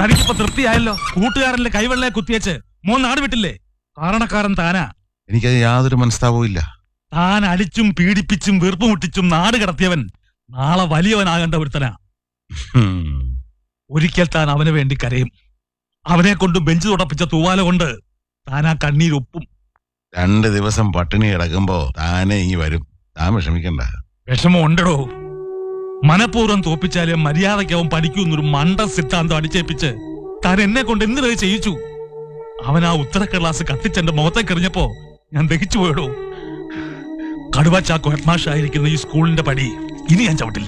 തനിക്കിപ്പോ തൃപ്തിയായല്ലോ കൂട്ടുകാരന്റെ കൈവെള്ളയെ കുത്തിയച്ച് മോൻ നാട് വിട്ടില്ലേ കാരണക്കാരൻ താനാ എനിക്കത് യാതൊരു മനസ്താപവും ഇല്ല താൻ അടിച്ചും പീഡിപ്പിച്ചും വീർപ്പുമുട്ടിച്ചും നാട് കടത്തിയവൻ നാളെ വലിയവനാകേണ്ട ഒരുത്തനാ ഹും. ഒരിക്കൽ താൻ അവന് വേണ്ടി കരയും അവനെ കൊണ്ട് ബെഞ്ച് തുടപ്പിച്ച തൂവാല കൊണ്ട് താൻ ആ കണ്ണീരൊപ്പും രണ്ട് ദിവസം പട്ടിണി കിടക്കുമ്പോ താനെ ഇങ്ങി വരും താൻ വിഷമിക്കണ്ട വിഷമം ഉണ്ടടോ മനഃപൂർവ്വം തോപ്പിച്ചാലും മര്യാദയ്ക്ക് അവൻ പഠിക്കുന്നൊരു മണ്ട സിദ്ധാന്തം അടിച്ചേപ്പിച്ച് താൻ എന്നെ കൊണ്ട് എന്തിനത് ചെയ്യിച്ചു അവൻ ആ ഉത്തരക്ക ക്ലാസ് കത്തിച്ചെന്റെ മുഖത്തേക്ക് എറിഞ്ഞപ്പോ ഞാൻ ദഹിച്ചു പോയടോ കടുവ ചാക്കോ ഹെഡ്മാഷായിരിക്കുന്ന ഈ സ്കൂളിന്റെ പടി ഇനി ഞാൻ ചവിട്ടില്ല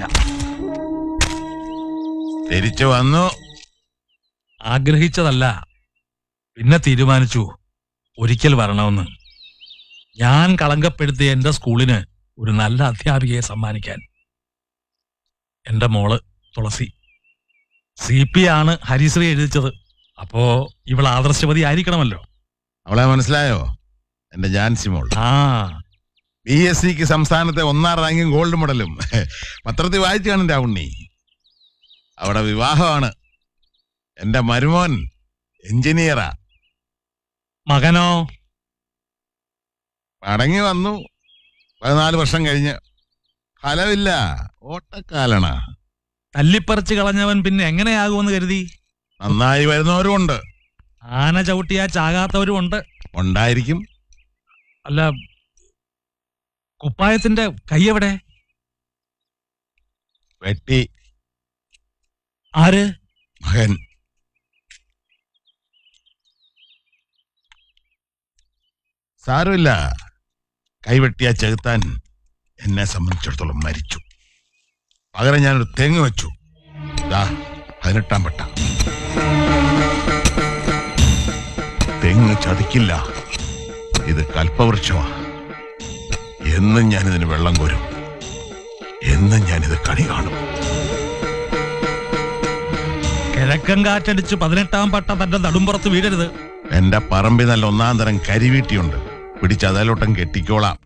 തിരിച്ചു വന്നു ആഗ്രഹിച്ചതല്ല പിന്നെ തീരുമാനിച്ചു ഒരിക്കൽ വരണമെന്ന് ഞാൻ കളങ്കപ്പെടുത്തിയ എന്റെ സ്കൂളിന് ഒരു നല്ല അധ്യാപികയെ സമ്മാനിക്കാൻ എന്റെ മോള് തുളസി സി പി ആണ് ഹരിശ്രീ എഴുതിച്ചത് അപ്പോ ഇവൾ ആദർശവതി ആയിരിക്കണമല്ലോ അവളെ മനസ്സിലായോ എന്റെ ജാൻസി മോൾ ആ ബി എസ് സിക്ക് സംസ്ഥാനത്തെ ഒന്നാം റാങ്കും ഗോൾഡ് മെഡലും പത്രത്തിൽ വായിച്ചു കാണും ഉണ്ണി അവിടെ വിവാഹമാണ് എന്റെ മരുമോൻ എഞ്ചിനീയറാ മകനോ മടങ്ങി വന്നു പതിനാല് വർഷം കഴിഞ്ഞ് ഫലമില്ല ഓട്ടക്കാലണ തല്ലിപ്പറിച്ച് കളഞ്ഞവൻ പിന്നെ എങ്ങനെയാകുമെന്ന് കരുതി നന്നായി വരുന്നവരും ഉണ്ട് ആന ചവിട്ടിയാ ചാകാത്തവരും ഉണ്ട് ഉണ്ടായിരിക്കും അല്ല കുപ്പായത്തിന്റെ കൈ എവിടെ വെട്ടി ആര് മകൻ സാരമില്ല കൈവെട്ടിയ ചെകുത്താൻ എന്നെ സംബന്ധിച്ചിടത്തോളം മരിച്ചു പകരം ഞാനൊരു തെങ്ങ് വെച്ചു ദാ പതിനെട്ടാം പട്ട തെങ്ങ് ചതിക്കില്ല ഇത് കൽപ്പവൃക്ഷമാ എന്നും ഞാനിതിന് വെള്ളം കോരും എന്നും ഞാനിത് കണി കാണും കിഴക്കൻ കാറ്റടിച്ച് പതിനെട്ടാം പട്ട തന്റെ നടുമ്പുറത്ത് വീഴരുത് എന്റെ പറമ്പിൽ നല്ല ഒന്നാം തരം കരിവീട്ടിയുണ്ട് പിടിച്ച് അതിലോട്ടം കെട്ടിക്കോളാം